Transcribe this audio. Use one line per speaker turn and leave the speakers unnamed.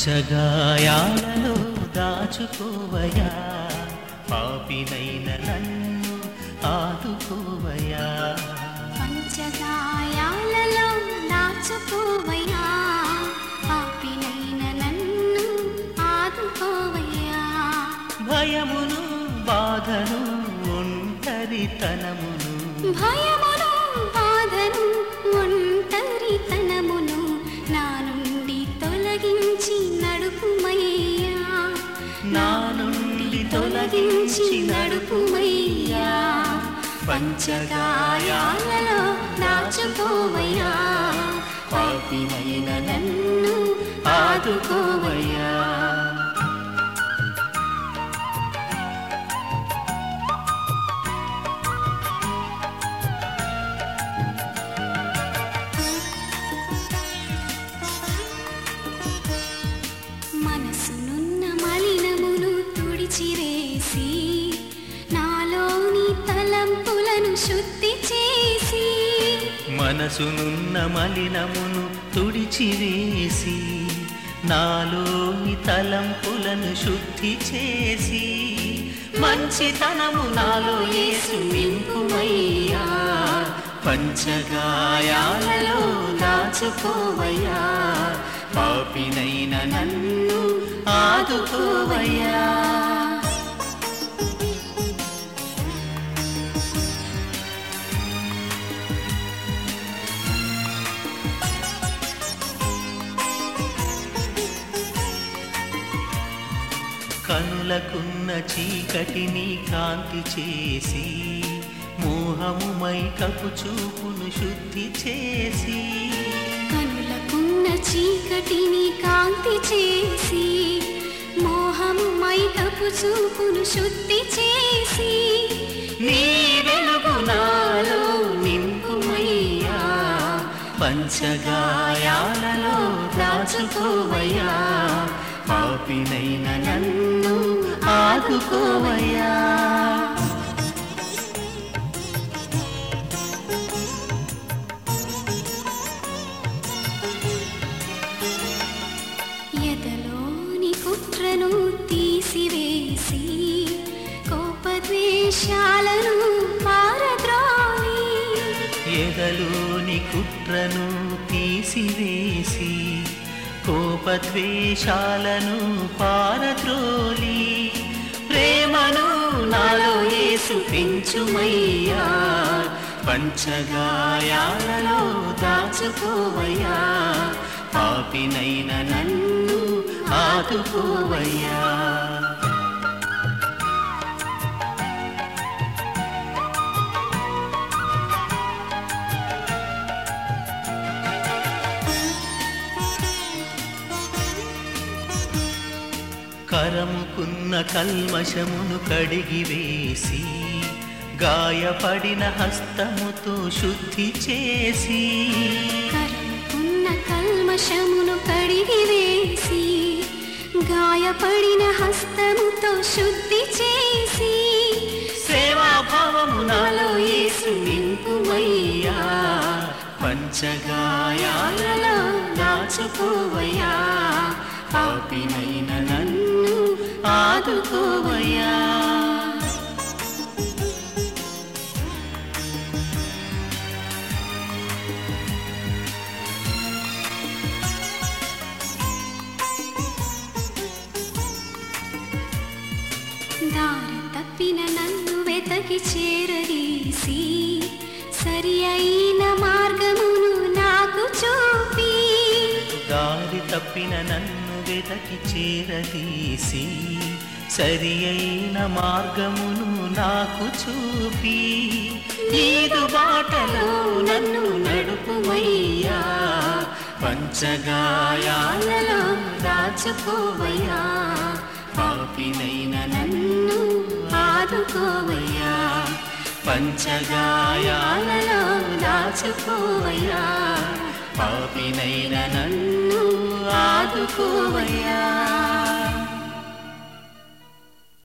పంచగాయాలలో దాచుకోవయా పాపినైన నన్ను ఆదుకోవయా
పంచగాయాలలో దాచుకోవయ్యా పాపినైన నన్ను ఆదుకోవయ్యా
భయమును బాధను ఒంటరితనమును
భయమును బాధను ఒంటరితనమును నా నుండి తొలగించి నడుపుమయ్యా
నా నుండి తొలగించి నడుపుమయ్యా
పంచగాయాలలో దాచుకోవయ్యా పాపినైన నన్ను
ఆదుకోవయ్యా
మనసునున్న మలినమును తుడిచివేసి నాలోని తలంపులను శుద్ధి చేసి
మనసునున్న మలినమును తుడిచివేసి నాలోని తలంపులను శుద్ధి చేసి మంచితనము నాలో యేసు నింపుమయ్యా పంచగాయాలలో దాచుకోవయ్యా పాపినైన నన్ను ఆదుకోవయ్యా కనులకున్న చీకటిని కాంతి చేసి మోహము మైకపు చూపును శుద్ధి చేసి
కనులకున్న చీకటిని కాంతి చేసి మోహము మైకపు చూపును శుద్ధి చేసి
నీ వెలుగు నాలో నింపుమయ్యా పంచగాయాలలో దాచుకోవయ్యా పాపినైన నన్ను ఆదుకోవయ్యా
ఎదలోని కుట్రను తీసివేసి కోపద్వేషాలను పారద్రోలి
ఎదలోని కుట్రను తీసివేసి కోపద్వేషాలను పారద్రోలి ప్రేమను నాలో యేసు పెంచుమయ్యా పంచగాయాలలో దాచుకోవయ్యా పాపినైన నన్ను ఆదుకోవయ్యా కరముకున్న కల్మషమును కడిగివేసి గాయపడిన హస్తముతో శుద్ధి చేసి
కరుకున్న కల్మషమును కడిగివేసి గాయపడిన హస్తముతో శుద్ధి చేసి
సేవాభావము నాలో యేసు నింపుమయ్యా పంచగాయాలలో దాచుకోవయ్యా పాపినైన నన్ను ఆదుకోవయ్యా
దారి తప్పిన నన్ను వెతకి చేరదీసి సరి అయిన మార్గమును నాకు చూపి
దారి తప్పిన నన్ను వెతకి చేరదీసి సరి అయిన మార్గమును నాకు చూపి నీదు బాటలో నన్ను నడుపుమయ్యా పంచగాయాలలో దాచుకోవయ్యా పాపినైన నన్ను ఆదుకోవయ్యా పంచగాయాలలో దాచుకోవయ్యా పాపినైన నన్ను ఆదుకోవయ్యా